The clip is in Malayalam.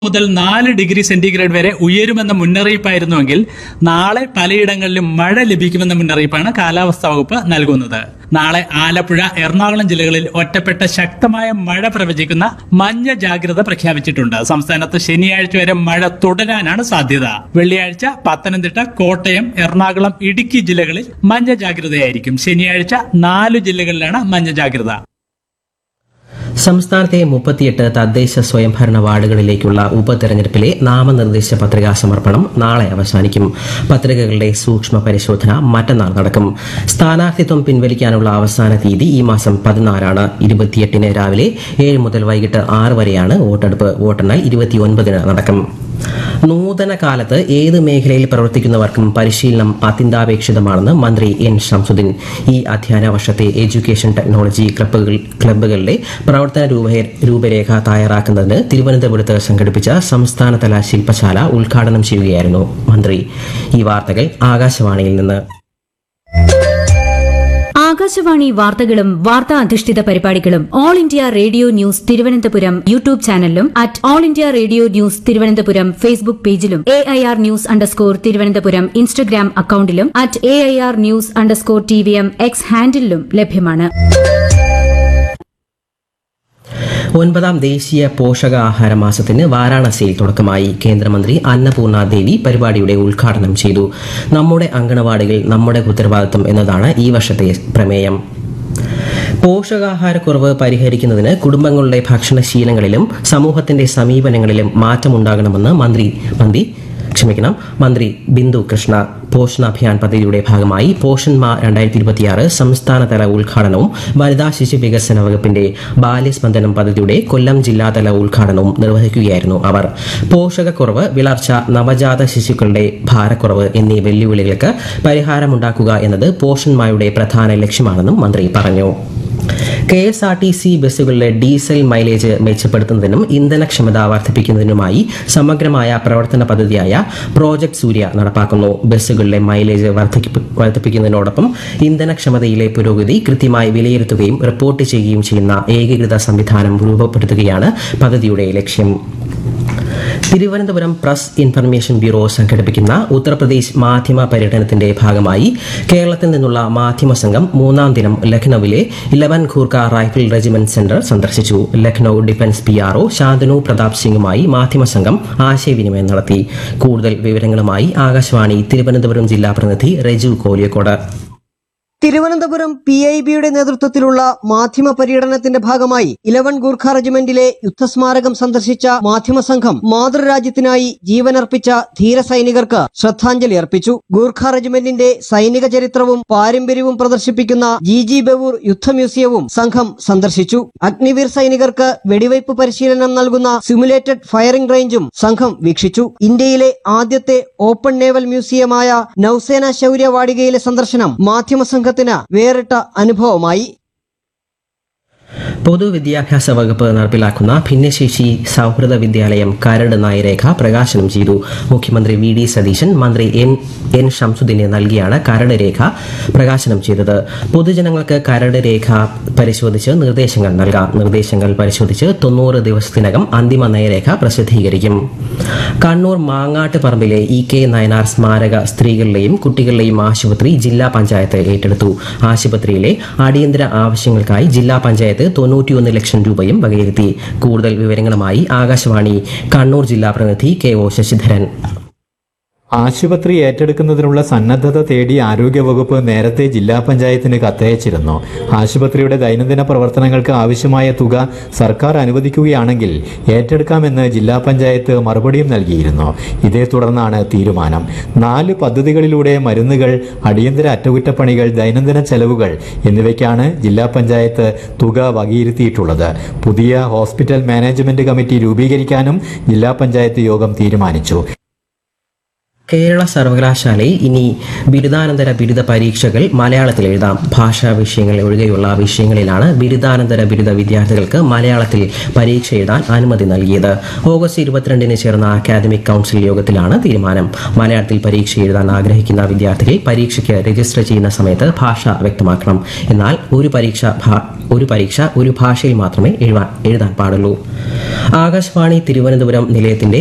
മുതൽ നാല് ഡിഗ്രി സെന്റിഗ്രേഡ് വരെ ഉയരുമെന്ന മുന്നറിയിപ്പായിരുന്നുവെങ്കിൽ നാളെ പലയിടങ്ങളിലും മഴ ലഭിക്കുമെന്ന മുന്നറിയിപ്പാണ് കാലാവസ്ഥാ വകുപ്പ് നൽകുന്നത് നാളെ ആലപ്പുഴ എറണാകുളം ജില്ലകളിൽ ഒറ്റപ്പെട്ട ശക്തമായ മഴ പ്രവചിക്കുന്ന മഞ്ഞ ജാഗ്രത പ്രഖ്യാപിച്ചിട്ടുണ്ട് സംസ്ഥാനത്ത് ശനിയാഴ്ച വരെ മഴ തുടരാനാണ് സാധ്യത വെള്ളിയാഴ്ച പത്തനംതിട്ട കോട്ടയം എറണാകുളം ഇടുക്കി ജില്ലകളിൽ മഞ്ഞ ജാഗ്രതയായിരിക്കും ശനിയാഴ്ച നാലു ജില്ലകളിലാണ് മഞ്ഞ ജാഗ്രത സംസ്ഥാനത്തെ മുപ്പത്തിയെട്ട് തദ്ദേശ സ്വയംഭരണ വാർഡുകളിലേക്കുള്ള ഉപതെരഞ്ഞെടുപ്പിലെ നാമനിർദ്ദേശ പത്രികാ സമർപ്പണം നാളെ അവസാനിക്കും പത്രികകളുടെ സൂക്ഷ്മ പരിശോധന മറ്റന്നാൾ നടക്കും സ്ഥാനാർത്ഥിത്വം പിൻവലിക്കാനുള്ള അവസാന തീയതി ഈ മാസം പതിനാലാണ് ഇരുപത്തിയെട്ടിന് രാവിലെ ഏഴ് മുതൽ വൈകിട്ട് ആറ് വരെയാണ് വോട്ടെടുപ്പ് വോട്ടെണ്ണൽ ഇരുപത്തിയൊൻപതിന് നടക്കും നൂതന കാലത്ത് ഏത് മേഖലയിൽ പ്രവർത്തിക്കുന്നവർക്കും പരിശീലനം അത്യന്താപേക്ഷിതമാണെന്ന് മന്ത്രി എൻ ഷംസുദ്ദീൻ ഈ അധ്യയന വർഷത്തെ എഡ്യൂക്കേഷൻ ടെക്നോളജി ക്ലബ്ബുകൾ ക്ലബ്ബുകളുടെ പ്രവർത്തന രൂപ- രൂപരേഖ തയ്യാറാക്കുന്നതിന് തിരുവനന്തപുരത്ത് സംഘടിപ്പിച്ച സംസ്ഥാനതല ശില്പശാല ഉദ്ഘാടനം ചെയ്യുകയായിരുന്നു മന്ത്രി ഈ വാർത്തകൾ ആകാശവാണിയിൽ നിന്ന് ആകാശവാണി വാർത്തകളും വാർത്താ അധിഷ്ഠിത പരിപാടികളും All India Radio news Thiruvananthapuram YouTube ചാനലിലും at All India Radio news Thiruvananthapuram Facebook പേജിലും A I R news underscore Thiruvananthapuram Instagram അക്കൌണ്ടിലും at A I R news underscore T V M X ഹാൻഡിലും ലഭ്യമാണ് ഒൻപതാം ദേശീയ പോഷകാഹാര മാസത്തിന് വാരാണസിയിൽ തുടക്കമായി കേന്ദ്രമന്ത്രി അന്നപൂർണ ദേവി പരിപാടിയുടെ ഉദ്ഘാടനം ചെയ്തു നമ്മുടെ അങ്കണവാടികൾ നമ്മുടെ ഉത്തരവാദിത്വം എന്നതാണ് ഈ വർഷത്തെ പ്രമേയം പോഷകാഹാരക്കുറവ് പരിഹരിക്കുന്നതിന് കുടുംബങ്ങളുടെ ഭക്ഷണശീലങ്ങളിലും സമൂഹത്തിന്റെ സമീപനങ്ങളിലും മാറ്റമുണ്ടാകണമെന്ന് മന്ത്രി മന്ത്രി ക്ഷമിക്കണം മന്ത്രി ബിന്ദു കൃഷ്ണ പോഷൺ അഭിയാൻ പദ്ധതിയുടെ ഭാഗമായി പോഷൺ മാ രണ്ടായിരത്തി ഇരുപത്തിയാറ് സംസ്ഥാനതല ഉദ്ഘാടനവും വനിതാ ശിശു വികസന വകുപ്പിന്റെ ബാല്യസ്പന്ദനം പദ്ധതിയുടെ കൊല്ലം ജില്ലാതല ഉദ്ഘാടനവും നിർവഹിക്കുകയായിരുന്നു അവർ പോഷകക്കുറവ് വിളർച്ച നവജാത ശിശുക്കളുടെ ഭാരക്കുറവ് എന്നീ വെല്ലുവിളികൾക്ക് പരിഹാരമുണ്ടാക്കുക എന്നത് പോഷൺ മായുടെ പ്രധാന ലക്ഷ്യമാണെന്നും മന്ത്രി പറഞ്ഞു K S R T C ബസ്സുകളിലെ ഡീസൽ മൈലേജ് മെച്ചപ്പെടുത്തുന്നതിനും ഇന്ധനക്ഷമത വർദ്ധിപ്പിക്കുന്നതിനുമായി സമഗ്രമായ പ്രവർത്തന പദ്ധതിയായ പ്രോജക്ട് സൂര്യ നടപ്പാക്കുന്നു ബസ്സുകളിലെ മൈലേജ് വർദ്ധിപ്പി- വർദ്ധിപ്പിക്കുന്നതിനോടൊപ്പം ഇന്ധനക്ഷമതയിലെ പുരോഗതി കൃത്യമായി വിലയിരുത്തുകയും റിപ്പോർട്ട് ചെയ്യുകയും ചെയ്യുന്ന ഏകീകൃത സംവിധാനം രൂപപ്പെടുത്തുകയാണ് പദ്ധതിയുടെ ലക്ഷ്യം തിരുവനന്തപുരം പ്രസ് ഇൻഫർമേഷൻ ബ്യൂറോ സംഘടിപ്പിക്കുന്ന ഉത്തർപ്രദേശ് മാധ്യമ പര്യടനത്തിന്റെ ഭാഗമായി കേരളത്തിൽ നിന്നുള്ള മാധ്യമ സംഘം മൂന്നാം ദിനം ലഖ്നൌവിലെ eleven Gorkha rifle regiment centre സന്ദർശിച്ചു Lucknow defence P RO Shantanu Pratap സിംഗുമായി മാധ്യമ സംഘം ആശയവിനിമയം നടത്തി കൂടുതൽ വിവരങ്ങളുമായി ആകാശവാണി തിരുവനന്തപുരം ജില്ലാ പ്രതിനിധി രജു കോലിയക്കോട് തിരുവനന്തപുരം പി ഐ ബിയുടെ നേതൃത്വത്തിലുള്ള മാധ്യമ പര്യടനത്തിന്റെ ഭാഗമായി ഇലവൻ ഗൂർഖ റെജിമെന്റിലെ യുദ്ധസ്മാരകം സന്ദർശിച്ച മാധ്യമ സംഘം മാതൃരാജ്യത്തിനായി ജീവനർപ്പിച്ച ധീര സൈനികർക്ക് ശ്രദ്ധാഞ്ജലി അർപ്പിച്ചു ഗൂർഖ റെജിമെന്റിന്റെ സൈനിക ചരിത്രവും പാരമ്പര്യവും പ്രദർശിപ്പിക്കുന്ന ജി ജി ബവൂർ യുദ്ധ മ്യൂസിയവും സംഘം സന്ദർശിച്ചു അഗ്നിവീർ സൈനികർക്ക് വെടിവയ്പ് പരിശീലനം നൽകുന്ന സിമുലേറ്റഡ് ഫയറിംഗ് റേഞ്ചും സംഘം വീക്ഷിച്ചു ഇന്ത്യയിലെ ആദ്യത്തെ ഓപ്പൺ നേവൽ മ്യൂസിയമായ നൌസേന ശൗര്യ വാടികയിലെ സന്ദർശനം മാധ്യമ സംഘത്തിന് വേറിട്ട അനുഭവമായി പൊതുവിദ്യാഭ്യാസ വകുപ്പ് നടപ്പിലാക്കുന്ന ഭിന്നശേഷി സൗഹൃദ വിദ്യാലയം കരട് നയരേഖ പ്രകാശനം ചെയ്തു മുഖ്യമന്ത്രി വി ഡി സതീശൻ മന്ത്രി എൻ എൻ ഷംസുദ്ദീനെ നൽകിയാണ് കരട് രേഖ പ്രകാശനം ചെയ്തത് പൊതുജനങ്ങൾക്ക് കരട് രേഖ പരിശോധിച്ച് നിർദ്ദേശങ്ങൾ നൽകാം നിർദ്ദേശങ്ങൾ പരിശോധിച്ച് തൊണ്ണൂറ് ദിവസത്തിനകം അന്തിമ നയരേഖ പ്രസിദ്ധീകരിക്കും കണ്ണൂർ മാങ്ങാട്ട് പറമ്പിലെ ഇ കെ നയനാർ സ്മാരക സ്ത്രീകളുടെയും കുട്ടികളുടെയും ആശുപത്രി ജില്ലാ പഞ്ചായത്ത് ഏറ്റെടുത്തു ആശുപത്രിയിലെ അടിയന്തര ആവശ്യങ്ങൾക്കായി ജില്ലാ പഞ്ചായത്ത് തൊണ്ണൂറ്റിയൊന്ന് ലക്ഷം രൂപയും വകയിരുത്തി കൂടുതൽ വിവരങ്ങളുമായി ആകാശവാണി കണ്ണൂർ ജില്ലാ പ്രതിനിധി കെ ഒ ശശിധരൻ ആശുപത്രി ഏറ്റെടുക്കുന്നതിനുള്ള സന്നദ്ധത തേടി ആരോഗ്യവകുപ്പ് നേരത്തെ ജില്ലാ പഞ്ചായത്തിന് കത്തയച്ചിരുന്നു ആശുപത്രിയുടെ ദൈനംദിന പ്രവർത്തനങ്ങൾക്ക് ആവശ്യമായ തുക സർക്കാർ അനുവദിക്കുകയാണെങ്കിൽ ഏറ്റെടുക്കാമെന്ന് ജില്ലാ പഞ്ചായത്ത് മറുപടിയും നൽകിയിരുന്നു ഇതേ തുടർന്നാണ് തീരുമാനം നാല് പദ്ധതികളിലൂടെ മരുന്നുകൾ അടിയന്തര അറ്റകുറ്റപ്പണികൾ ദൈനംദിന ചെലവുകൾ എന്നിവയ്ക്കാണ് ജില്ലാ പഞ്ചായത്ത് തുക വകയിരുത്തിയിട്ടുള്ളത് പുതിയ ഹോസ്പിറ്റൽ മാനേജ്മെന്റ് കമ്മിറ്റി രൂപീകരിക്കാനും ജില്ലാ പഞ്ചായത്ത് യോഗം തീരുമാനിച്ചു കേരള സർവകലാശാലയിൽ ഇനി ബിരുദാനന്തര ബിരുദ പരീക്ഷകൾ മലയാളത്തിൽ എഴുതാം ഭാഷാ വിഷയങ്ങൾ ഒഴികെയുള്ള വിഷയങ്ങളിലാണ് ബിരുദാനന്തര ബിരുദ വിദ്യാർത്ഥികൾക്ക് മലയാളത്തിൽ പരീക്ഷ എഴുതാൻ അനുമതി നൽകിയത് ഓഗസ്റ്റ് ഇരുപത്തിരണ്ടിന് ചേർന്ന അക്കാദമിക് കൗൺസിൽ യോഗത്തിലാണ് തീരുമാനം മലയാളത്തിൽ പരീക്ഷ എഴുതാൻ ആഗ്രഹിക്കുന്ന വിദ്യാർത്ഥികൾ പരീക്ഷയ്ക്ക് രജിസ്റ്റർ ചെയ്യുന്ന സമയത്ത് ഭാഷ വ്യക്തമാക്കണം എന്നാൽ ഒരു പരീക്ഷ ഭാ- ഒരു പരീക്ഷ ഒരു ഭാഷയിൽ മാത്രമേ എഴുതാൻ എഴുതാൻ പാടുള്ളൂ ആകാശവാണി തിരുവനന്തപുരം നിലയത്തിന്റെ